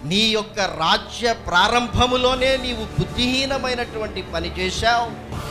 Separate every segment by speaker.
Speaker 1: నీ యొక్క రాజ్య ప్రారంభములోనే నీవు బుద్ధిహీనమైనటువంటి పని చేశావు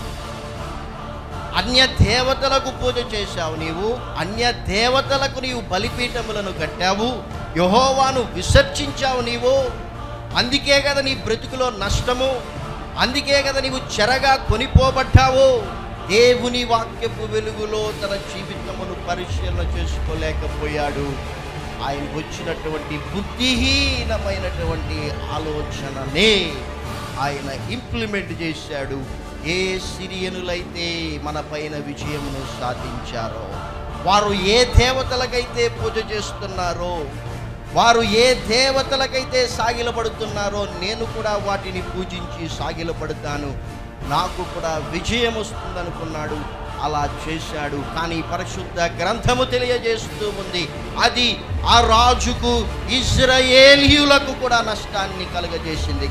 Speaker 1: అన్య దేవతలకు పూజ చేశావు నీవు అన్య దేవతలకు నీవు బలిపీఠములను కట్టావు యహోవాను విసర్జించావు నీవు అందుకే కదా నీ బ్రతుకులో నష్టము అందుకే కదా నీవు చెరగా కొనిపోబడ్డావు దేవుని వాక్యపు వెలుగులో తన జీవితమును పరిశీలన చేసుకోలేకపోయాడు ఆయన వచ్చినటువంటి బుద్ధిహీనమైనటువంటి ఆలోచననే ఆయన ఇంప్లిమెంట్ చేశాడు ఏ సిరియనులైతే మన పైన విజయమును సాధించారో వారు ఏ దేవతలకైతే పూజ చేస్తున్నారో వారు ఏ దేవతలకైతే సాగిలపడుతున్నారో నేను కూడా వాటిని పూజించి సాగిలపడతాను నాకు కూడా విజయం వస్తుందనుకున్నాడు అలా చేశాడు కానీ పరిశుద్ధ గ్రంథము తెలియజేస్తూ ఉంది అది ఆ రాజుకు ఇజ్రాయేలీయులకు కూడా నష్టాన్ని కలుగజేసింది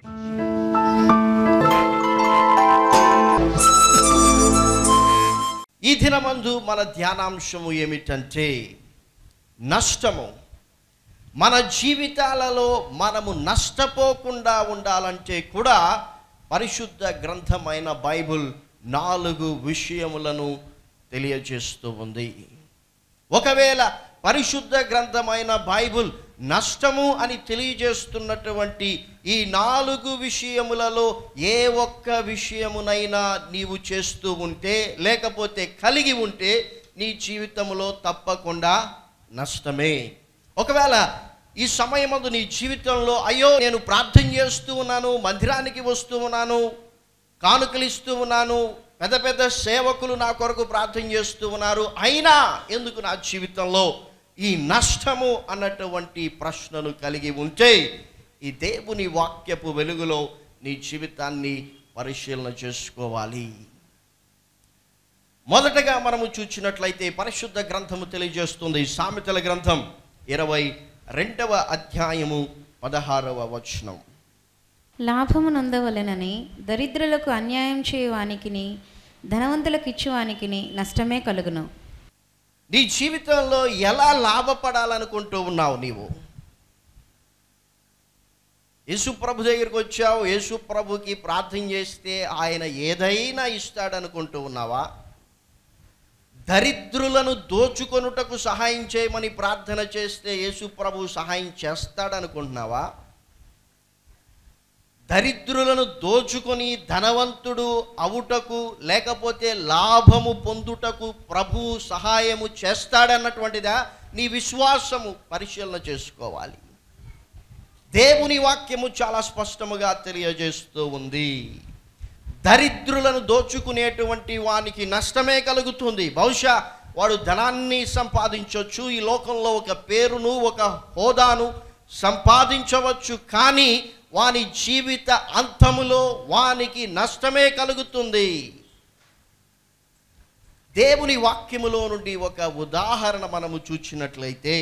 Speaker 1: ఈ దినమందు మన ధ్యానాంశము ఏమిటంటే నష్టము మన జీవితాలలో మనము నష్టపోకుండా ఉండాలంటే కూడా పరిశుద్ధ గ్రంథమైన బైబుల్ నాలుగు విషయములను తెలియజేస్తూ ఉంది ఒకవేళ పరిశుద్ధ గ్రంథమైన బైబుల్ నష్టము అని తెలియజేస్తున్నటువంటి ఈ నాలుగు విషయములలో ఏ ఒక్క విషయమునైనా నీవు చేస్తూ ఉంటే లేకపోతే కలిగి ఉంటే నీ జీవితంలో తప్పకుండా నష్టమే ఒకవేళ ఈ సమయమందు నీ జీవితంలో అయ్యో నేను ప్రార్థన చేస్తూ ఉన్నాను మందిరానికి వస్తూ ఉన్నాను కానుకలు ఇస్తూ ఉన్నాను పెద్ద పెద్ద సేవకులు నా కొరకు ప్రార్థన చేస్తూ ఉన్నారు అయినా ఎందుకు నా జీవితంలో ఈ నష్టము అన్నటువంటి ప్రశ్నను కలిగి ఉంటే ఈ దేవుని వాక్యపు వెలుగులో నీ జీవితాన్ని పరిశీలన చేసుకోవాలి మొదటగా మనము చూచినట్లయితే పరిశుద్ధ గ్రంథము తెలియజేస్తుంది సామెతల గ్రంథం ఇరవై రెండవ అధ్యాయము పదహారవ వచనం
Speaker 2: లాభము నొందవలెనని దరిద్రులకు అన్యాయం చేయువానికిని ధనవంతులకు ఇచ్చువానికిని నష్టమే కలుగును
Speaker 1: నీ జీవితంలో ఎలా లాభపడాలనుకుంటూ ఉన్నావు నీవు యేసు ప్రభు దగ్గరికి వచ్చావు యేసు ప్రభుకి ప్రార్థన చేస్తే ఆయన ఏదైనా ఇస్తాడనుకుంటూ ఉన్నావా దరిద్రులను దోచుకొనుటకు సహాయం చేయమని ప్రార్థన చేస్తే యేసు ప్రభు సహాయం చేస్తాడనుకుంటున్నావా దరిద్రులను దోచుకొని ధనవంతుడు అవుటకు లేకపోతే లాభము పొందుటకు ప్రభు సహాయము చేస్తాడన్నటువంటిదా నీ విశ్వాసము పరిశీలన చేసుకోవాలి దేవుని వాక్యము చాలా స్పష్టముగా తెలియజేస్తూ ఉంది దరిద్రులను దోచుకునేటువంటి వానికి నష్టమే కలుగుతుంది బహుశా వాడు ధనాన్ని సంపాదించవచ్చు ఈ లోకంలో ఒక పేరును ఒక హోదాను సంపాదించవచ్చు కానీ వాని జీవిత అంతములో వానికి నష్టమే కలుగుతుంది దేవుని వాక్యములో నుండి ఒక ఉదాహరణ మనము చూచినట్లయితే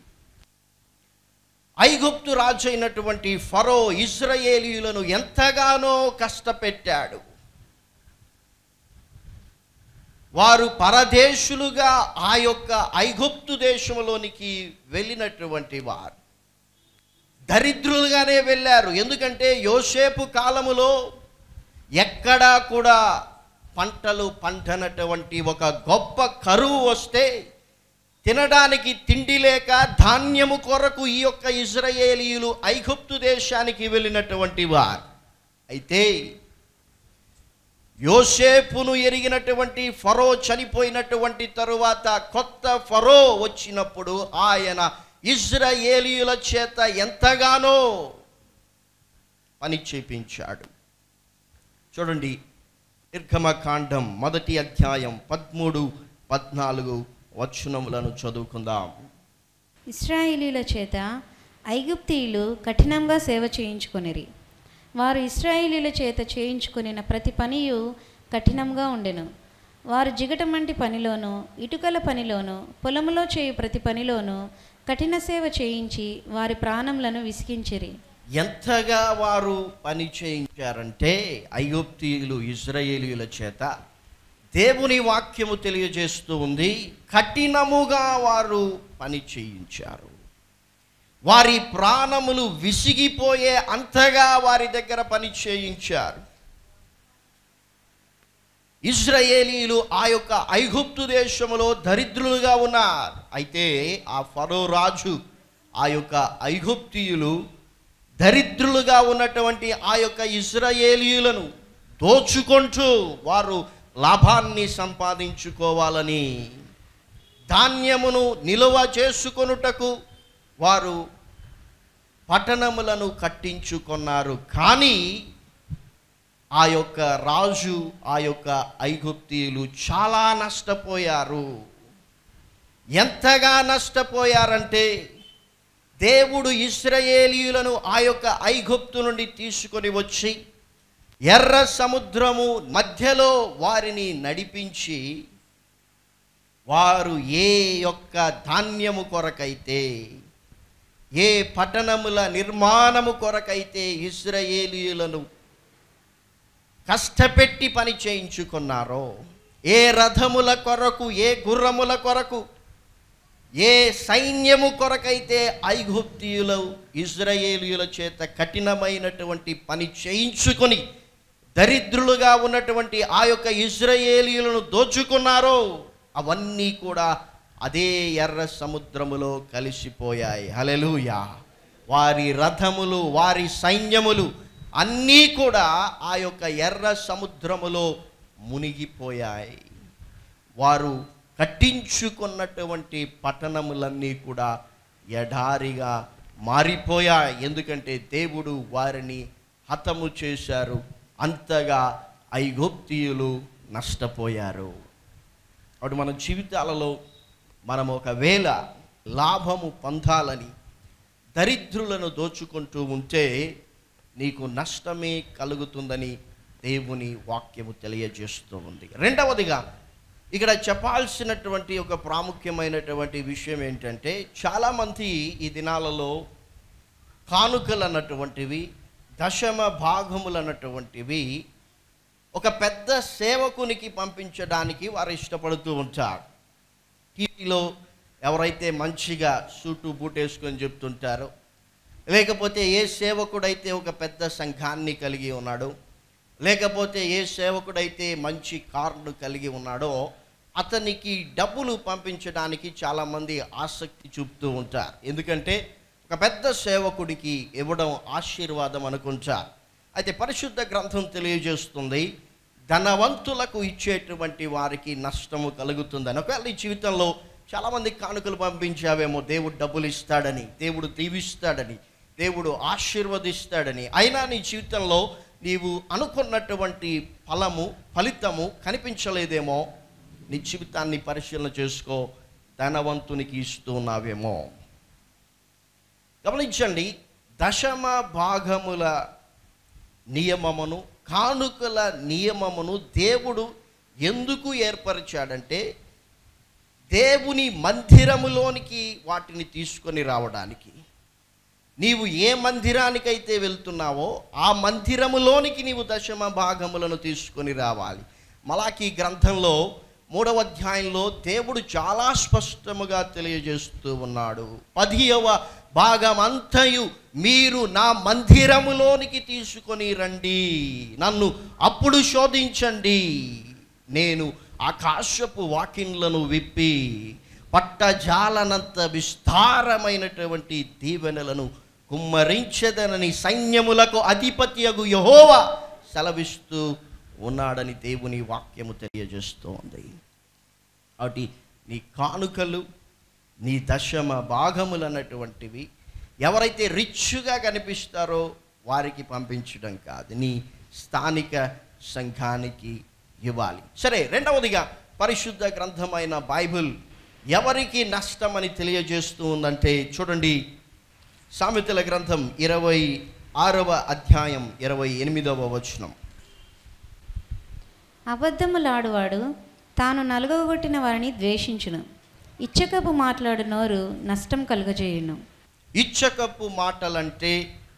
Speaker 1: ఐగుప్తు రాజు అయినటువంటి ఫరో ఇజ్రాయేలీయులను ఎంతగానో కష్టపెట్టాడు వారు పరదేశులుగా ఆ యొక్క ఐగుప్తు దేశంలోనికి వెళ్ళినటువంటి వారు దరిద్రులుగానే వెళ్ళారు ఎందుకంటే యోసేపు కాలములో ఎక్కడా కూడా పంటలు పంటనటువంటి ఒక గొప్ప కరువు వస్తే తినడానికి తిండి లేక ధాన్యము కొరకు ఈ యొక్క ఇజ్రాయేలీయులు ఐగుప్తు దేశానికి వెళ్ళినటువంటి వారు అయితే యోసేపును ఎరిగినటువంటి ఫరో చనిపోయినటువంటి తరువాత కొత్త ఫరో వచ్చినప్పుడు ఆయన ఇజ్రాయేలీయుల చేత ఎంతగానో పని చేపించాడు చూడండి నిర్గమకాండం మొదటి అధ్యాయం పదమూడు పద్నాలుగు వచనములను చదువుకుందాం
Speaker 2: ఇస్రాయేలీల చేత ఐగుప్తీయులు కఠినంగా సేవ చేయించుకొనిరి వారు ఇస్రాయేలీల చేత చేయించుకొనిన ప్రతి పనియు కఠినంగా ఉండెను వారు జిగటమంటి పనిలోను ఇటుకల పనిలోను పొలములో చేయు ప్రతి పనిలోను కఠిన సేవ చేయించి వారి ప్రాణములను విసిగించిరి
Speaker 1: ఎంతగా వారు పని చేయించారంటే ఐగుప్తీయులు ఇజ్రాయేలీయుల చేత దేవుని వాక్యము తెలియజేస్తూ ఉంది కఠినముగా వారు పని చేయించారు వారి ప్రాణములు విసిగిపోయే అంతగా వారి దగ్గర పని చేయించారు ఇజ్రాయేలీలు ఆ యొక్క ఐగుప్తు దేశములో దరిద్రులుగా ఉన్నారు అయితే ఆ ఫరో రాజు ఆ యొక్క ఐగుప్తీయులు దరిద్రులుగా ఉన్నటువంటి ఆ యొక్క ఇజ్రాయేలీయులను దోచుకుంటూ వారు లాభాన్ని సంపాదించుకోవాలని ధాన్యమును నిలువ చేసుకొనుటకు వారు పట్టణములను కట్టించుకున్నారు కానీ ఆ యొక్క రాజు ఆ యొక్క ఐగుప్తీయులు చాలా నష్టపోయారు ఎంతగా నష్టపోయారంటే దేవుడు ఇస్రాయేలీయులను ఆ యొక్క ఐగుప్తు నుండి తీసుకొని వచ్చి ఎర్ర సముద్రము మధ్యలో వారిని నడిపించి వారు ఏ యొక్క ధాన్యము కొరకైతే ఏ పట్టణముల నిర్మాణము కొరకైతే ఇస్రాయేలీయులను కష్టపెట్టి పని చేయించుకున్నారో ఏ రథముల కొరకు ఏ గుర్రముల కొరకు ఏ సైన్యము కొరకైతే ఐగుప్తీయులు ఇజ్రాయేలీయుల చేత కఠినమైనటువంటి పని చేయించుకొని దరిద్రులుగా ఉన్నటువంటి ఆ యొక్క ఇజ్రాయేలీయులను దోచుకున్నారో అవన్నీ కూడా అదే ఎర్ర సముద్రములో కలిసిపోయాయి హలెలూయా వారి రథములు వారి సైన్యములు అన్నీ కూడా ఆ యొక్క ఎర్ర సముద్రములో మునిగిపోయాయి వారు కట్టించుకున్నటువంటి పట్టణములన్నీ కూడా ఎడారిగా మారిపోయాయి ఎందుకంటే దేవుడు వారిని హతము చేశారు అంతగా ఐగుప్తీయులు నష్టపోయారు అప్పుడు మన జీవితాలలో మనం ఒకవేళ లాభము పొందాలని దరిద్రులను దోచుకుంటూ ఉంటే నీకు నష్టమే కలుగుతుందని దేవుని వాక్యము తెలియజేస్తూ ఉంది రెండవదిగా ఇక్కడ చెప్పాల్సినటువంటి ఒక ప్రాముఖ్యమైనటువంటి విషయం ఏంటంటే చాలామంది ఈ దినాలలో కానుకలు అన్నటువంటివి దశమ భాగములు అన్నటువంటివి ఒక పెద్ద సేవకునికి పంపించడానికి వారు ఇష్టపడుతూ ఉంటారు టీవీలో ఎవరైతే మంచిగా సూటు బూట్ వేసుకొని చెప్తుంటారో లేకపోతే ఏ సేవకుడైతే ఒక పెద్ద సంఘాన్ని కలిగి ఉన్నాడో లేకపోతే ఏ సేవకుడైతే మంచి కార్డు కలిగి ఉన్నాడో అతనికి డబ్బులు పంపించడానికి చాలామంది ఆసక్తి చూపుతూ ఉంటారు ఎందుకంటే ఒక పెద్ద సేవకుడికి ఇవ్వడం ఆశీర్వాదం అనుకుంటారు అయితే పరిశుద్ధ గ్రంథం తెలియజేస్తుంది ధనవంతులకు ఇచ్చేటువంటి వారికి నష్టము కలుగుతుందని ఒకవేళ ఈ జీవితంలో చాలామంది కానుకలు పంపించావేమో దేవుడు డబ్బులు ఇస్తాడని దేవుడు దీవిస్తాడని దేవుడు ఆశీర్వదిస్తాడని అయినా నీ జీవితంలో నీవు అనుకున్నటువంటి ఫలము ఫలితము కనిపించలేదేమో నీ జీవితాన్ని పరిశీలన చేసుకో ధనవంతునికి ఇస్తూ ఉన్నావేమో గమనించండి దశమ భాగముల నియమమును కానుకల నియమమును దేవుడు ఎందుకు ఏర్పరిచాడంటే దేవుని మందిరములోనికి వాటిని తీసుకొని రావడానికి నీవు ఏ మందిరానికైతే వెళ్తున్నావో ఆ మందిరములోనికి నీవు దశమ భాగములను తీసుకొని రావాలి మలాకి గ్రంథంలో మూడవ అధ్యాయంలో దేవుడు చాలా స్పష్టముగా తెలియజేస్తూ ఉన్నాడు పదియవ భాగం అంతయు మీరు నా మందిరములోనికి తీసుకొని రండి నన్ను అప్పుడు శోధించండి నేను ఆకాశపు వాకిన్లను విప్పి పట్టజాలనంత విస్తారమైనటువంటి దీవెనలను కుమ్మరించదనని సైన్యములకు అధిపత్యగు యహోవా సెలవిస్తూ ఉన్నాడని దేవుని వాక్యము తెలియజేస్తోంది కాబట్టి నీ కానుకలు నీ దశమ భాగములు అన్నటువంటివి ఎవరైతే రిచ్గా కనిపిస్తారో వారికి పంపించడం కాదు నీ స్థానిక సంఘానికి ఇవ్వాలి సరే రెండవదిగా పరిశుద్ధ గ్రంథమైన బైబిల్ ఎవరికి నష్టమని తెలియజేస్తూ ఉందంటే చూడండి సామెతల గ్రంథం ఇరవై ఆరవ అధ్యాయం ఇరవై ఎనిమిదవ వచనం
Speaker 2: అబద్ధములాడువాడు తాను నలుగగొట్టిన వారిని ద్వేషించును ఇచ్చకపు మాట్లాడు నోరు నష్టం కలుగజేయును
Speaker 1: ఇచ్చకప్పు మాటలంటే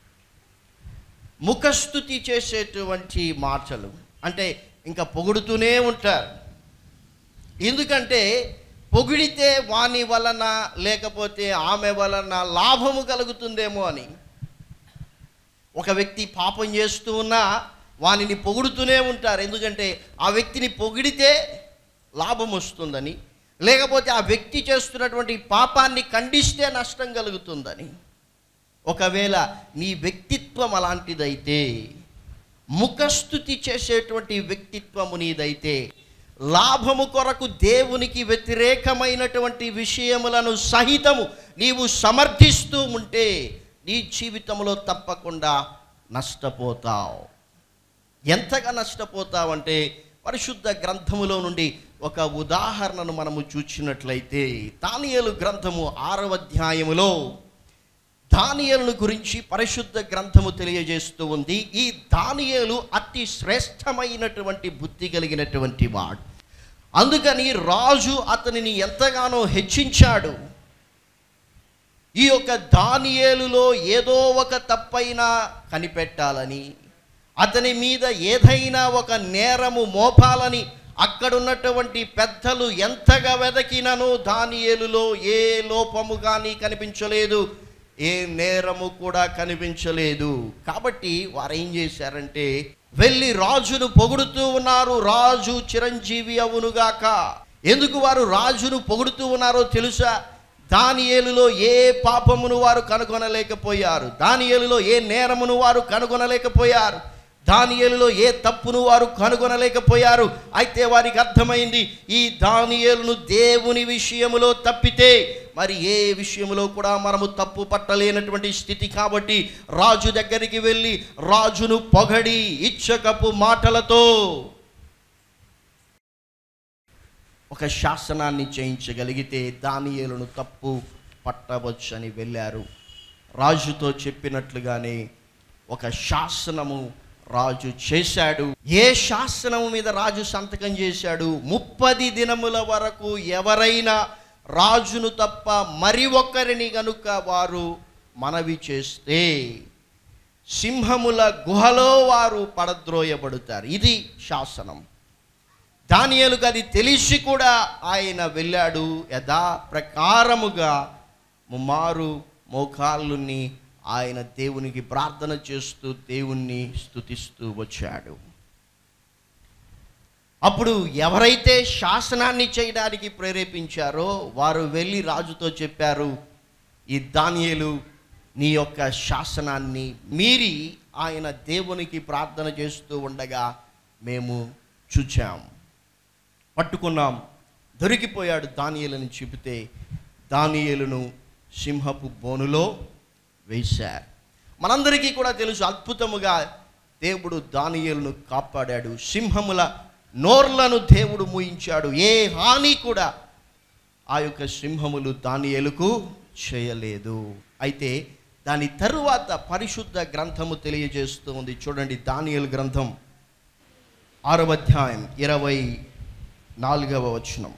Speaker 1: ముఖస్థుతి చేసేటువంటి మాటలు అంటే ఇంకా పొగుడుతూనే ఉంటారు ఎందుకంటే పొగిడితే వాని వలన లేకపోతే ఆమె వలన లాభము కలుగుతుందేమో అని ఒక వ్యక్తి పాపం చేస్తూ ఉన్నా వానిని పొగుడుతూనే ఉంటారు ఎందుకంటే ఆ వ్యక్తిని పొగిడితే లాభం వస్తుందని లేకపోతే ఆ వ్యక్తి చేస్తున్నటువంటి పాపాన్ని ఖండిస్తే నష్టం కలుగుతుందని ఒకవేళ నీ వ్యక్తిత్వం అలాంటిదైతే ముఖస్థుతి చేసేటువంటి వ్యక్తిత్వము నీదైతే లాభము కొరకు దేవునికి వ్యతిరేకమైనటువంటి విషయములను సహితము నీవు సమర్థిస్తూ ఉంటే నీ జీవితంలో తప్పకుండా నష్టపోతావు ఎంతగా నష్టపోతావంటే పరిశుద్ధ గ్రంథములో నుండి ఒక ఉదాహరణను మనము చూచినట్లయితే దానియేలు గ్రంథము ఆరవ అధ్యాయములో దానియేలును గురించి పరిశుద్ధ గ్రంథము తెలియజేస్తూ ఉంది ఈ దానియేలు అతి శ్రేష్టమైనటువంటి బుద్ధి కలిగినటువంటి వాడు అందుకని రాజు అతనిని ఎంతగానో హెచ్చించాడు ఈ యొక్క దానియేలులో ఏదో ఒక తప్పైనా కనిపెట్టాలని అతని మీద ఏదైనా ఒక నేరము మోపాలని అక్కడున్నటువంటి పెద్దలు ఎంతగా వెదకినను దానియేలులో ఏ లోపము కానీ కనిపించలేదు ఏ నేరము కూడా కనిపించలేదు కాబట్టి వారు ఏం చేశారంటే వెళ్ళి రాజును పొగుడుతూ ఉన్నారు రాజు చిరంజీవి అవునుగాక ఎందుకు వారు రాజును పొగుడుతూ ఉన్నారో తెలుసా దానియేలులో ఏ పాపమును వారు కనుగొనలేకపోయారు దానియేలులో ఏ నేరమును వారు కనుగొనలేకపోయారు దానియేలులో ఏ తప్పును వారు కనుగొనలేకపోయారు అయితే వారికి అర్థమైంది ఈ దానియేలును దేవుని విషయములో తప్పితే మరి ఏ విషయములో కూడా మనము తప్పు పట్టలేనటువంటి స్థితి కాబట్టి రాజు దగ్గరికి వెళ్ళి రాజును పొగడి ఇచ్చకపు మాటలతో ఒక శాసనాన్ని చేయించగలిగితే దానియేలును తప్పు పట్టవచ్చని వెళ్ళారు రాజుతో చెప్పినట్లుగానే ఒక శాసనము రాజు చేశాడు ఏ శాసనము మీద రాజు సంతకం చేశాడు ముప్పది దినముల వరకు ఎవరైనా రాజును తప్ప మరి ఒక్కరిని గనుక వారు మనవి చేస్తే సింహముల గుహలో వారు పడద్రోయబడతారు ఇది శాసనం దానియేలుకు అది తెలిసి కూడా ఆయన వెళ్ళాడు యథా ప్రకారముగా ముమ్మారు మోకాళ్ళుని ఆయన దేవునికి ప్రార్థన చేస్తూ దేవుణ్ణి స్తుతిస్తూ వచ్చాడు అప్పుడు ఎవరైతే శాసనాన్ని చేయడానికి ప్రేరేపించారో వారు వెళ్ళి రాజుతో చెప్పారు ఈ దానియేలు నీ యొక్క శాసనాన్ని మీరి ఆయన దేవునికి ప్రార్థన చేస్తూ ఉండగా మేము చూచాం పట్టుకున్నాం దొరికిపోయాడు దానియేలని చెబితే దానియేలును సింహపు బోనులో వేశారు మనందరికీ కూడా తెలుసు అద్భుతముగా దేవుడు దానియేలును కాపాడాడు సింహముల నోర్లను దేవుడు మూయించాడు ఏ హాని కూడా ఆ యొక్క సింహములు దానియేలుకు చేయలేదు అయితే దాని తరువాత పరిశుద్ధ గ్రంథము తెలియజేస్తూ ఉంది చూడండి దానియేలు గ్రంథం ఆరవ అధ్యాయం ఇరవై నాలుగవ వచనం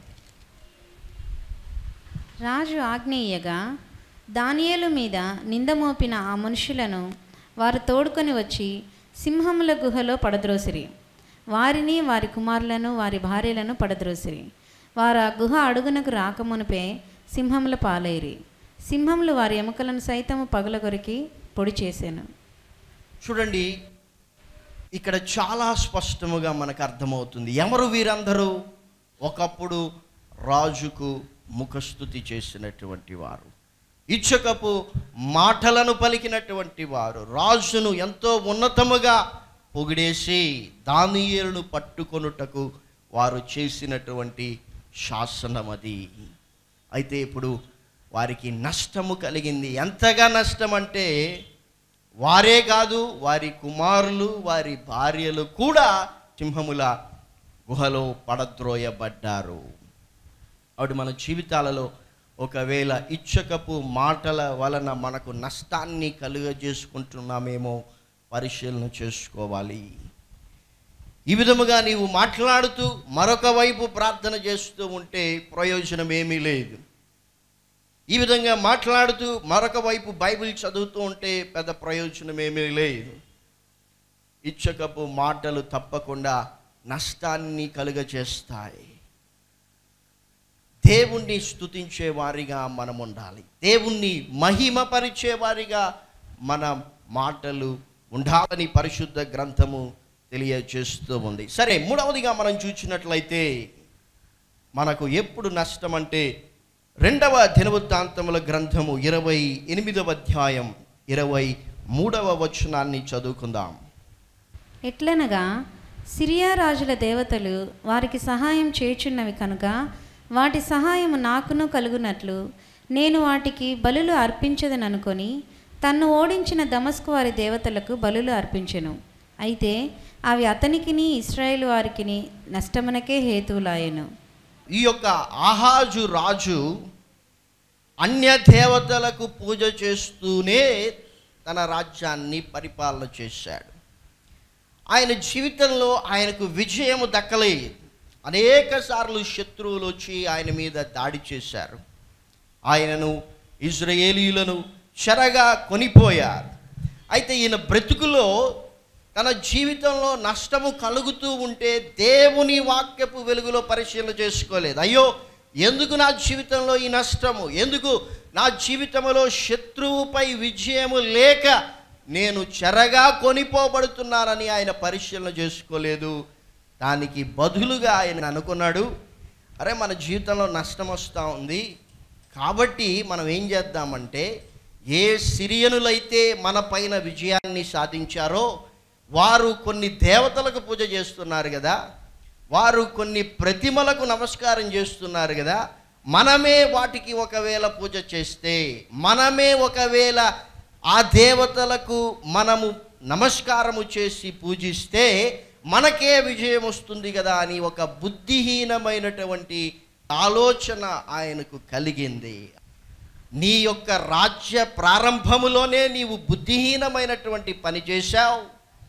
Speaker 2: రాజు ఆజ్ఞేయగా దానియేలు మీద నింద మోపిన ఆ మనుషులను వారు తోడుకొని వచ్చి సింహముల గుహలో పడద్రోసిరి వారిని వారి కుమారులను వారి భార్యలను పడద్రోసిరి వారు ఆ గుహ అడుగునకు రాకమునుపే సింహముల పాలైరి సింహములు వారి ఎముకలను సైతము పగలగొరికి పొడి చేశాను
Speaker 1: చూడండి ఇక్కడ చాలా స్పష్టముగా మనకు అర్థమవుతుంది ఎవరు వీరందరూ ఒకప్పుడు రాజుకు ముఖస్థుతి చేసినటువంటి వారు ఇచ్చకపు మాటలను పలికినటువంటి వారు రాజును ఎంతో ఉన్నతముగా పొగిడేసి దానియేలును పట్టుకొనుటకు వారు చేసినటువంటి శాసనం అది అయితే ఇప్పుడు వారికి నష్టము కలిగింది ఎంతగా నష్టం అంటే వారే కాదు వారి కుమారులు వారి భార్యలు కూడా సింహముల గుహలో పడద్రోయబడ్డారు అప్పుడు మన జీవితాలలో ఒకవేళ ఇచ్చకపు మాటల వలన మనకు నష్టాన్ని కలుగజేసుకుంటున్నామేమో పరిశీలన చేసుకోవాలి ఈ విధముగా నీవు మాట్లాడుతూ మరొక వైపు ప్రార్థన చేస్తూ ఉంటే ప్రయోజనం ఏమీ లేదు ఈ విధంగా మాట్లాడుతూ మరొక వైపు బైబిల్ చదువుతూ ఉంటే పెద్ద ప్రయోజనం ఏమీ లేదు ఇచ్చకపు మాటలు తప్పకుండా నష్టాన్ని కలుగజేస్తాయి దేవుణ్ణి స్తుతించే వారిగా మనం ఉండాలి దేవుణ్ణి మహిమపరిచే వారిగా మన మాటలు ఉండాలని పరిశుద్ధ గ్రంథము తెలియచేస్తూ ఉంది సరే మూడవదిగా మనం చూసినట్లయితే మనకు ఎప్పుడు నష్టం అంటే రెండవ దినవృత్తాంతముల గ్రంథము ఇరవై ఎనిమిదవ అధ్యాయం ఇరవై మూడవ వచనాన్ని చదువుకుందాం
Speaker 2: ఎట్లనగా సిరియా రాజుల దేవతలు వారికి సహాయం చేయుచున్నవి కనుక వాటి సహాయము నాకును కలుగునట్లు నేను వాటికి బలులు అర్పించదననుకొని తన్ను ఓడించిన దమస్కు వారి దేవతలకు బలులు అర్పించెను అయితే అవి అతనికిని ఇస్రాయేల్ వారికిని నష్టమునకే హేతువులాయెను
Speaker 1: ఈ యొక్క ఆహాజు రాజు అన్య దేవతలకు పూజ చేస్తూనే తన రాజ్యాన్ని పరిపాలన చేశాడు ఆయన జీవితంలో ఆయనకు విజయము దక్కలేదు అనేక సార్లు శత్రువులు వచ్చి ఆయన మీద దాడి చేశారు ఆయనను ఇజ్రాయేలీలను చెరగా కొనిపోయారు అయితే ఈయన బ్రతుకులో తన జీవితంలో నష్టము కలుగుతూ ఉంటే దేవుని వాక్యపు వెలుగులో పరిశీలన చేసుకోలేదు అయ్యో ఎందుకు నా జీవితంలో ఈ నష్టము ఎందుకు నా జీవితంలో శత్రువుపై విజయము లేక నేను చెరగా కొనిపోబడుతున్నానని ఆయన పరిశీలన చేసుకోలేదు దానికి బదులుగా ఆయన అనుకున్నాడు అరే మన జీవితంలో నష్టం వస్తూ ఉంది కాబట్టి మనం ఏం చేద్దామంటే ఏ సిరియనులైతే మన పైన విజయాన్ని సాధించారో వారు కొన్ని దేవతలకు పూజ చేస్తున్నారు కదా వారు కొన్ని ప్రతిమలకు నమస్కారం చేస్తున్నారు కదా మనమే వాటికి ఒకవేళ పూజ చేస్తే మనమే ఒకవేళ ఆ దేవతలకు మనము నమస్కారము చేసి పూజిస్తే మనకే విజయం వస్తుంది కదా అని ఒక బుద్ధిహీనమైనటువంటి ఆలోచన ఆయనకు కలిగింది నీ యొక్క రాజ్య ప్రారంభములోనే నీవు బుద్ధిహీనమైనటువంటి పని చేశావు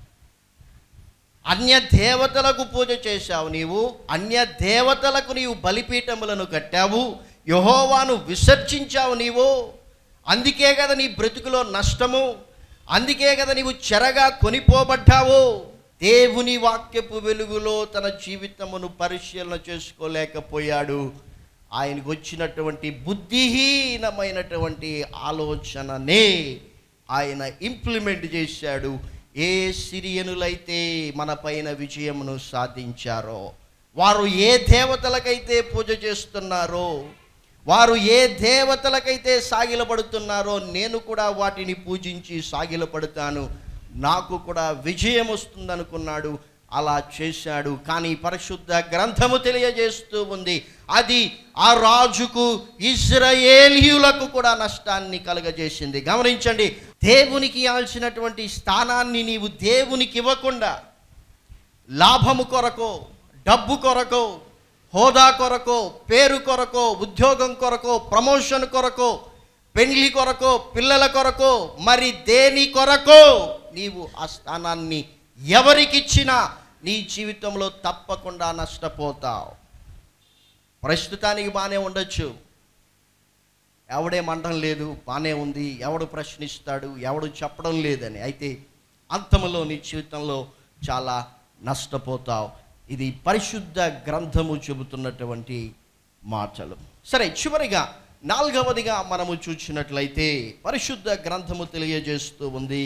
Speaker 1: అన్య దేవతలకు పూజ చేశావు నీవు అన్య దేవతలకు నీవు బలిపీఠములను కట్టావు యహోవాను విసర్జించావు నీవు అందుకే కదా నీ బ్రతుకులో నష్టము అందుకే కదా నీవు చెరగా కొనిపోబడ్డావు దేవుని వాక్యపు వెలుగులో తన జీవితమును పరిశీలన చేసుకోలేకపోయాడు ఆయనకు వచ్చినటువంటి బుద్ధిహీనమైనటువంటి ఆలోచననే ఆయన ఇంప్లిమెంట్ చేశాడు ఏ సిరియనులైతే మన పైన విజయమును సాధించారో వారు ఏ దేవతలకైతే పూజ చేస్తున్నారో వారు ఏ దేవతలకైతే సాగిలపడుతున్నారో నేను కూడా వాటిని పూజించి సాగిలపడతాను నాకు కూడా విజయం వస్తుందనుకున్నాడు అలా చేశాడు కానీ పరిశుద్ధ గ్రంథము తెలియజేస్తూ ఉంది అది ఆ రాజుకు ఇజ్రాయేలీయులకు కూడా నష్టాన్ని కలుగజేసింది గమనించండి దేవునికి ఇవ్వాల్సినటువంటి స్థానాన్ని నీవు దేవునికి ఇవ్వకుండా లాభము కొరకో డబ్బు కొరకో హోదా కొరకో పేరు కొరకో ఉద్యోగం కొరకో ప్రమోషన్ కొరకో పెండ్లి కొరకో పిల్లల కొరకో మరి దేని కొరకో నీవు ఆ స్థానాన్ని ఎవరికిచ్చినా నీ జీవితంలో తప్పకుండా నష్టపోతావు ప్రస్తుతానికి బాగానే ఉండొచ్చు ఎవడేమంటం లేదు బాగానే ఉంది ఎవడు ప్రశ్నిస్తాడు ఎవడు చెప్పడం లేదని అయితే అంతములో నీ జీవితంలో చాలా నష్టపోతావు ఇది పరిశుద్ధ గ్రంథము చెబుతున్నటువంటి మాటలు సరే చివరిగా నాలుగవదిగా మనము చూసినట్లయితే పరిశుద్ధ గ్రంథము తెలియజేస్తూ ఉంది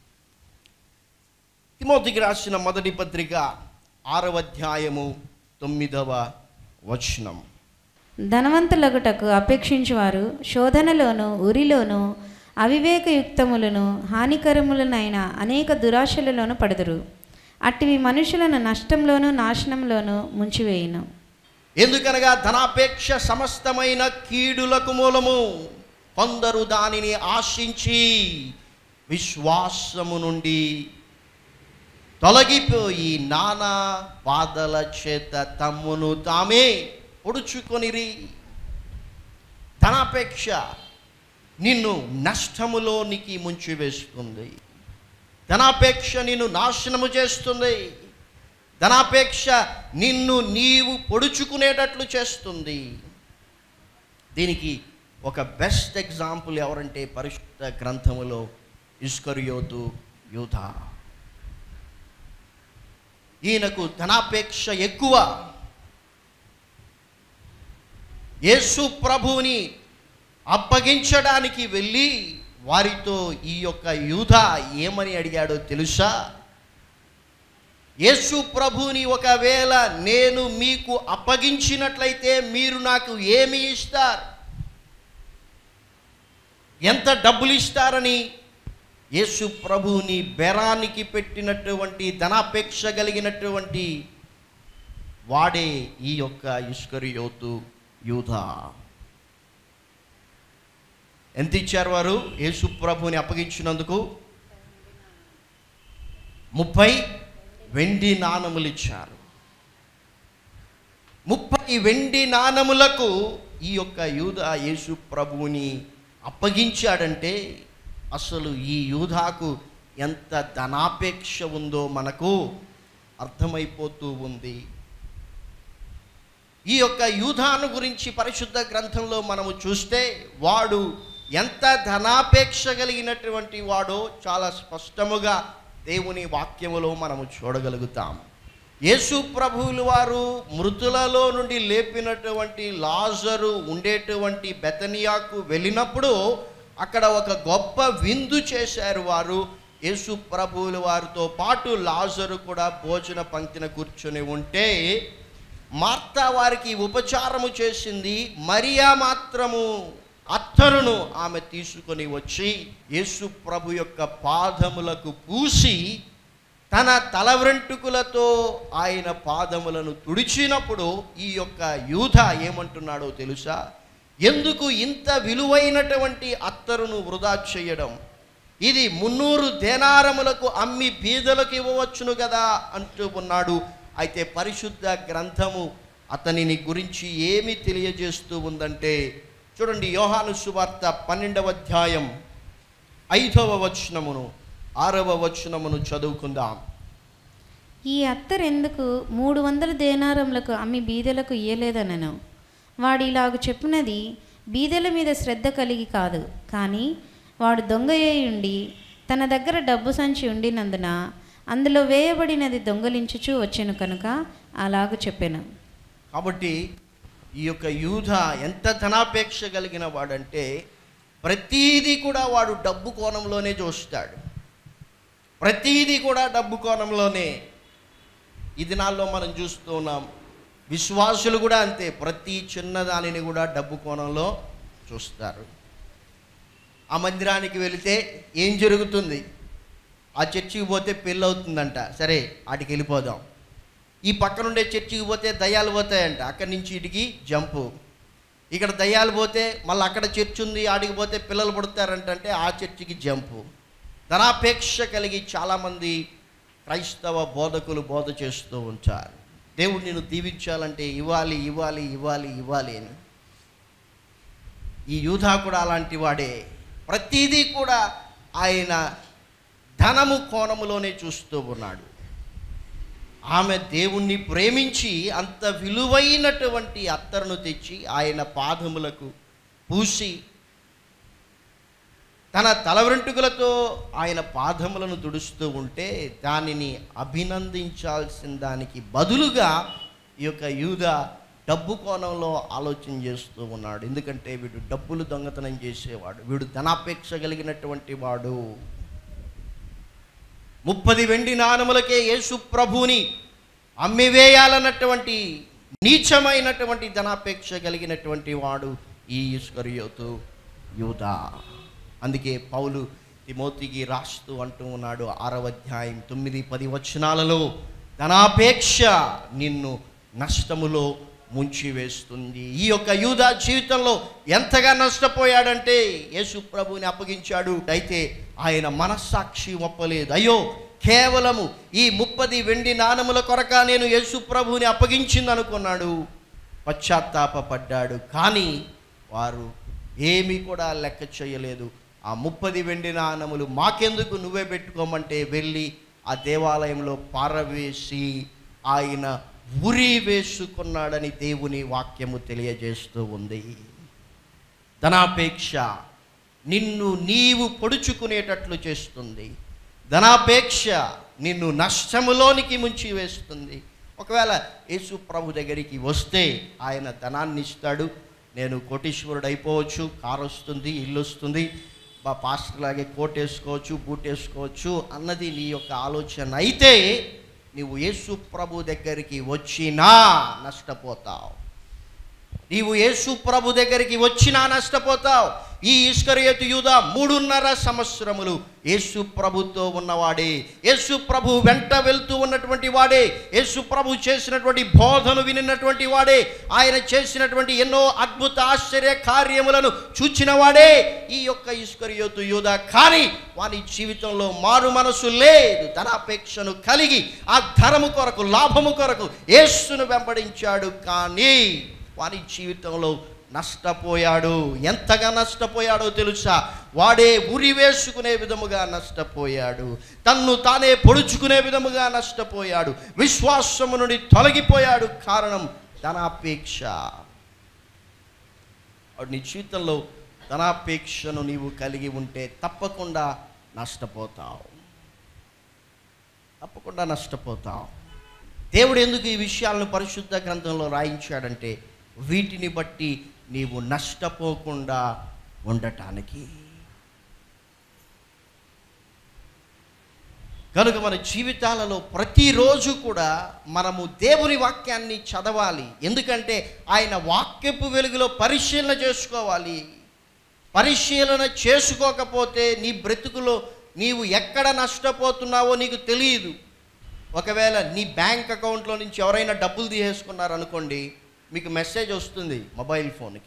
Speaker 1: తిమోతికి రాసిన మొదటి పత్రిక ఆరవ అధ్యాయము తొమ్మిదవ వచనం
Speaker 2: ధనవంతులగుటకు అపేక్షించువారు శోధనలోను ఉరిలోను అవివేకయుక్తములను హానికరములనైన అనేక దురాశలలోను పడుదురు అట్టివి మనుషులను నష్టంలోను నాశనంలోను ముంచివేయును
Speaker 1: ఎందుకనగా ధనాపేక్ష సమస్తమైన కీడులకు మూలము కొందరు దానిని ఆశించి విశ్వాసము నుండి తొలగిపోయి నానా బాధల చేత తమ్మును తామే పొడుచుకొనిరి ధనాపేక్ష నిన్ను నష్టములోనికి ముంచివేస్తుంది ధనాపేక్ష నిన్ను నాశనము చేస్తుంది ధనాపేక్ష నిన్ను నీవు పొడుచుకునేటట్లు చేస్తుంది దీనికి ఒక బెస్ట్ ఎగ్జాంపుల్ ఎవరంటే పరిశుద్ధ గ్రంథములో ఇస్కరియోతు యూధ ఈయనకు ధనాపేక్ష ఎక్కువ యేసు ప్రభువుని అప్పగించడానికి వెళ్ళి వారితో ఈ యొక్క యూధ ఏమని అడిగాడో తెలుసా యేసు ప్రభుని ఒకవేళ నేను మీకు అప్పగించినట్లయితే మీరు నాకు ఏమి ఇస్తారు ఎంత డబ్బులు ఇస్తారని యేసు ప్రభుని బెరానికి పెట్టినటువంటి ధనాపేక్ష కలిగినటువంటి వాడే ఈ యొక్క ఇస్కరియోతు యూధా ఎంత ఇచ్చారు వారు యేసు ప్రభుని అప్పగించినందుకు ముప్పై వెండి నాణములు ఇచ్చారు ముప్పై వెండి నాణములకు ఈ యొక్క యూద యేసు ప్రభువుని అప్పగించాడంటే అసలు ఈ యూధాకు ఎంత ధనాపేక్ష ఉందో మనకు అర్థమైపోతూ ఉంది ఈ యొక్క యూధాను గురించి పరిశుద్ధ గ్రంథంలో మనము చూస్తే వాడు ఎంత ధనాపేక్ష కలిగినటువంటి వాడో చాలా స్పష్టముగా దేవుని వాక్యములో మనము చూడగలుగుతాం యేసు ప్రభువులు వారు మృతులలో నుండి లేపినటువంటి లాజరు ఉండేటువంటి బెతనియాకు వెళ్ళినప్పుడు అక్కడ ఒక గొప్ప విందు చేశారు వారు యేసు ప్రభువులు వారితో పాటు లాజరు కూడా భోజన పంక్తిన కూర్చొని ఉంటే మార్తా వారికి ఉపచారము చేసింది మరియా మాత్రము అత్తరును ఆమె తీసుకొని వచ్చి యేసు ప్రభు యొక్క పాదములకు పూసి తన తల వెంట్రుకలతో ఆయన పాదములను తుడిచినప్పుడు ఈ యొక్క యూధ ఏమంటున్నాడో తెలుసా ఎందుకు ఇంత విలువైనటువంటి అత్తరును వృధా చేయడం ఇది మున్నూరు దేనారములకు అమ్మి బీదలకు ఇవ్వవచ్చును కదా అంటూ ఉన్నాడు అయితే పరిశుద్ధ గ్రంథము అతనిని గురించి ఏమి తెలియజేస్తూ ఉందంటే చూడండి యోహాను సువార్త పన్నెండవ అధ్యాయం ఐదవ వచనమును ఆరవ వచనమును చదువుకుందాం
Speaker 2: ఈ అత్తరెందుకు మూడు వందల దేనారములకు అమ్మి బీదలకు ఇయ్యలేదనను వాడు ఇలాగు చెప్పినది బీదల మీద శ్రద్ధ కలిగి కాదు కానీ వాడు దొంగయ్య ఉండి తన దగ్గర డబ్బు సంచి ఉండినందున అందులో వేయబడినది దొంగలించుచూ వచ్చెను కనుక అలాగు చెప్పాను
Speaker 1: కాబట్టి ఈ యొక్క యూధ ఎంత ధనాపేక్ష కలిగిన వాడంటే ప్రతీది కూడా వాడు డబ్బు కోణంలోనే చూస్తాడు ప్రతీది కూడా డబ్బు కోణంలోనే ఈ దినాల్లో మనం చూస్తూ ఉన్నాం విశ్వాసులు కూడా అంతే ప్రతి చిన్నదానిని కూడా డబ్బు కోణంలో చూస్తారు ఆ మందిరానికి వెళితే ఏం జరుగుతుంది ఆ చర్చికి పోతే పెళ్ళి అవుతుందంట సరే ఆటికి వెళ్ళిపోదాం ఈ పక్కనుండే చర్చికి పోతే దయ్యాలు పోతాయంట అక్కడి నుంచి ఇటుకి జంపు ఇక్కడ దయ్యాలు పోతే మళ్ళీ అక్కడ చర్చ్ ఉంది ఆడికి పోతే పిల్లలు పుడతారంట అంటే ఆ చర్చికి జంపు ధనాపేక్ష కలిగి చాలామంది క్రైస్తవ బోధకులు బోధ చేస్తూ ఉంటారు దేవుడు నిన్ను దీవించాలంటే ఇవ్వాలి ఇవ్వాలి ఇవ్వాలి ఇవ్వాలి అని ఈ యూధా కూడా అలాంటి వాడే ప్రతిదీ కూడా ఆయన ధనము కోణములోనే చూస్తూ ఉన్నాడు ఆమె దేవుణ్ణి ప్రేమించి అంత విలువైనటువంటి అత్తరును తెచ్చి ఆయన పాదములకు పూసి తన తల వెంట్రుకలతో ఆయన పాదములను తుడుస్తూ ఉంటే దానిని అభినందించాల్సిన దానికి బదులుగా ఈ యొక్క యూద డబ్బు కోణంలో ఆలోచన చేస్తూ ఉన్నాడు ఎందుకంటే వీడు డబ్బులు దొంగతనం చేసేవాడు వీడు ధనాపేక్ష కలిగినటువంటి వాడు ముప్పది వెండి నాణములకే యేసు ప్రభువుని అమ్మివేయాలన్నటువంటి నీచమైనటువంటి ధనాపేక్ష కలిగినటువంటి వాడు ఈ ఇస్కరియోతు యూదా అందుకే పౌలు తిమోతికి రాస్తూ అంటూ ఉన్నాడు ఆరవ అధ్యాయం తొమ్మిది పది వచనాలలో ధనాపేక్ష నిన్ను నష్టములో ముంచివేస్తుంది ఈ యొక్క యూదా జీవితంలో ఎంతగా నష్టపోయాడంటే యేసు ప్రభుని అప్పగించాడు అయితే ఆయన మనస్సాక్షి ఒప్పలేదు అయ్యో కేవలము ఈ ముప్పది వెండి నాణముల కొరక నేను యేసు ప్రభుని అప్పగించింది అనుకున్నాడు పశ్చాత్తాపడ్డాడు కానీ వారు ఏమీ కూడా లెక్క చేయలేదు ఆ ముప్పది వెండి నాణములు మాకెందుకు నువ్వే పెట్టుకోమంటే వెళ్ళి ఆ దేవాలయంలో పారవేసి ఆయన ఉరి వేసుకున్నాడని దేవుని వాక్యము తెలియజేస్తూ ఉంది ధనాపేక్ష నిన్ను నీవు పొడుచుకునేటట్లు చేస్తుంది ధనాపేక్ష నిన్ను నష్టములోనికి ముంచి వేస్తుంది ఒకవేళ యేసు ప్రభు దగ్గరికి వస్తే ఆయన ధనాన్ని ఇస్తాడు నేను కోటీశ్వరుడు అయిపోవచ్చు కారు వస్తుంది ఇల్లు వస్తుంది మా పాస్టర్ లాగే కోట్ వేసుకోవచ్చు బూట్ వేసుకోవచ్చు అన్నది నీ యొక్క ఆలోచన అయితే నీవు యేసు ప్రభు దగ్గరికి వచ్చినా నష్టపోతావు నీవు యేసు ప్రభు దగ్గరికి వచ్చినా నష్టపోతావు ఈ ఇస్కరియతు యూద మూడున్నర సంవత్సరములు యేసు ప్రభుతో ఉన్నవాడే యేసు ప్రభు వెంట వెళ్తూ ఉన్నటువంటి వాడే యేసు ప్రభు చేసినటువంటి బోధను వినినటువంటి వాడే ఆయన చేసినటువంటి ఎన్నో అద్భుత ఆశ్చర్య కార్యములను చూచిన వాడే ఈ యొక్క ఇస్కరియోతు యూద కానీ వాని జీవితంలో మారు మనసు లేదు ధనాపేక్షను కలిగి ఆ ధనము కొరకు లాభము కొరకు యేసును వెంబడించాడు కానీ వాని జీవితంలో నష్టపోయాడు ఎంతగా నష్టపోయాడో తెలుసా వాడే ఉరి వేసుకునే విధముగా నష్టపోయాడు తన్ను తానే పొడుచుకునే విధముగా నష్టపోయాడు విశ్వాసము నుండి తొలగిపోయాడు కారణం ధనాపేక్ష వాడు నీ జీవితంలో ధనాపేక్షను నీవు కలిగి ఉంటే తప్పకుండా నష్టపోతావు తప్పకుండా నష్టపోతావు దేవుడు ఎందుకు ఈ విషయాలను పరిశుద్ధ గ్రంథంలో రాయించాడంటే వీటిని బట్టి నీవు నష్టపోకుండా ఉండటానికి కనుక మన జీవితాలలో ప్రతిరోజు కూడా మనము దేవుని వాక్యాన్ని చదవాలి ఎందుకంటే ఆయన వాక్యపు వెలుగులో పరిశీలన చేసుకోవాలి పరిశీలన చేసుకోకపోతే నీ బ్రతుకులో నీవు ఎక్కడ నష్టపోతున్నావో నీకు తెలియదు ఒకవేళ నీ బ్యాంక్ అకౌంట్లో నుంచి ఎవరైనా డబ్బులు తీసేసుకున్నారనుకోండి మీకు మెసేజ్ వస్తుంది మొబైల్ ఫోన్కి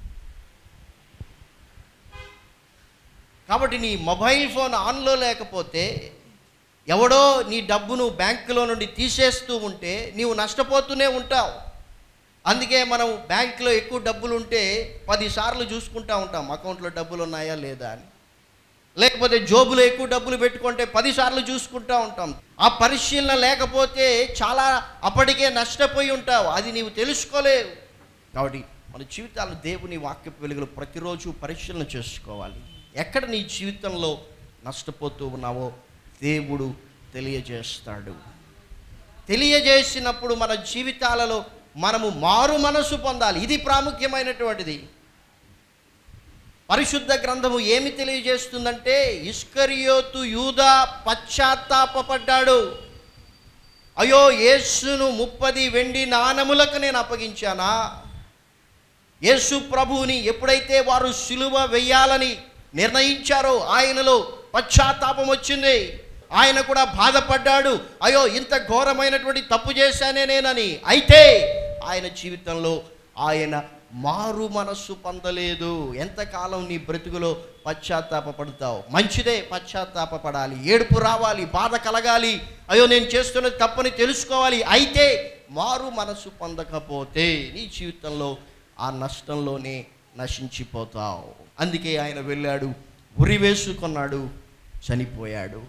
Speaker 1: కాబట్టి నీ మొబైల్ ఫోన్ ఆన్లో లేకపోతే ఎవడో నీ డబ్బును బ్యాంకులో నుండి తీసేస్తూ ఉంటే నీవు నష్టపోతూనే ఉంటావు అందుకే మనం బ్యాంకులో ఎక్కువ డబ్బులు ఉంటే పదిసార్లు చూసుకుంటా ఉంటాం అకౌంట్లో డబ్బులు ఉన్నాయా లేదా అని లేకపోతే జోబులో ఎక్కువ డబ్బులు పెట్టుకుంటే పదిసార్లు చూసుకుంటా ఉంటాం ఆ పరిశీలన లేకపోతే చాలా అప్పటికే నష్టపోయి ఉంటావు అది నీవు తెలుసుకోలేవు కాబట్టి మన జీవితాలు దేవుని వాక్యపు వెలుగులో ప్రతిరోజు పరిశీలన చేసుకోవాలి ఎక్కడ నీ జీవితంలో నష్టపోతూ ఉన్నావో దేవుడు తెలియజేస్తాడు తెలియజేసినప్పుడు మన జీవితాలలో మనము మారు మనసు పొందాలి ఇది ప్రాముఖ్యమైనటువంటిది పరిశుద్ధ గ్రంథము ఏమి తెలియజేస్తుందంటే ఇస్కరియోతు యూదా పశ్చాత్తాపడ్డాడు అయ్యో యేసును ముప్పది వెండి నాణములకు నేను అప్పగించానా యేసు ప్రభువుని ఎప్పుడైతే వారు సిలువ వెయ్యాలని నిర్ణయించారో ఆయనలో పశ్చాత్తాపం వచ్చింది ఆయన కూడా బాధపడ్డాడు అయ్యో ఇంత ఘోరమైనటువంటి తప్పు చేశానే నేనని అయితే ఆయన జీవితంలో ఆయన మారు మనస్సు పొందలేదు ఎంతకాలం నీ బ్రతుకులో పశ్చాత్తాపపడతావు మంచిదే పశ్చాత్తాపపడాలి ఏడుపు రావాలి బాధ కలగాలి అయ్యో నేను చేస్తున్నది తప్పని తెలుసుకోవాలి అయితే మారు మనస్సు పొందకపోతే నీ జీవితంలో ఆ నష్టంలోనే నశించిపోతావు అందుకే ఆయన వెళ్ళాడు ఉరి వేసుకున్నాడు చనిపోయాడు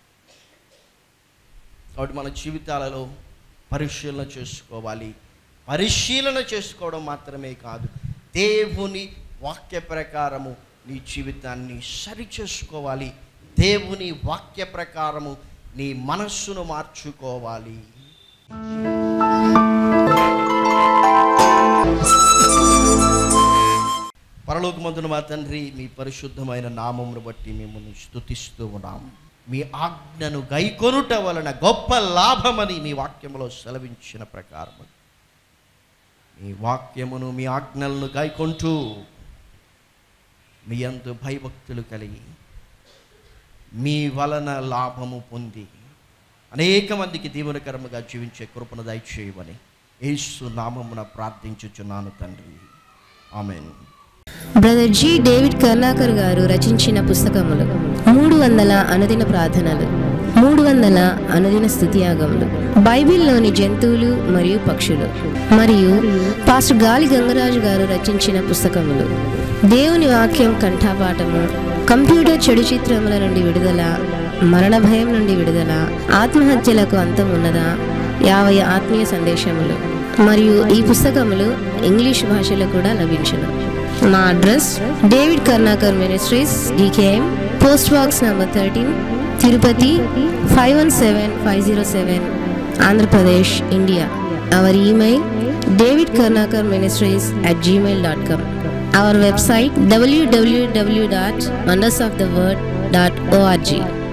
Speaker 1: కాబట్టి మన జీవితాలలో పరిశీలన చేసుకోవాలి పరిశీలన చేసుకోవడం మాత్రమే కాదు దేవుని వాక్య ప్రకారము నీ జీవితాన్ని సరి చేసుకోవాలి దేవుని వాక్య ప్రకారము నీ మనస్సును మార్చుకోవాలి పరలోకమందున మా తండ్రి మీ పరిశుద్ధమైన నామమును బట్టి మిమ్మల్ని స్తుతిస్తూ ఉన్నాం మీ ఆజ్ఞను గైకొనుట వలన గొప్ప లాభమని మీ వాక్యములో సెలవించిన ప్రకారం మీ వాక్యమును మీ ఆజ్ఞలను గైకొంటూ మీ అందు భయభక్తులు కలిగి మీ వలన లాభము పొంది అనేక మందికి దీవనకరముగా జీవించే కృపను దయచేయమని యేసు నామమున ప్రార్థించుచున్నాను తండ్రి amen
Speaker 3: brother G David Karlakar గారు రచించిన పుస్తకములు మూడు వందల అనుదిన ప్రార్థనలు మూడు వందల అనుదిన స్థుతియాగములు బైబిల్లోని జంతువులు మరియు పక్షులు మరియు పాస్టర్ గాలి గంగరాజు గారు రచించిన పుస్తకములు దేవుని వాక్యం కంఠాపాఠము కంప్యూటర్ చెడు చిత్రముల నుండి విడుదల మరణ భయం నుండి విడుదల ఆత్మహత్యలకు అంతం ఉన్నదా యాభై ఆత్మీయ సందేశములు మరియు ఈ పుస్తకములు ఇంగ్లీష్ భాషలో కూడా లభించును మా address David Karnakar ministries DKM post box number thirteen Tirupati five one seven five zero seven Andhra Pradesh India our email David Karnakar Ministries at gmail.com. Our website www.wondersoftheword.org.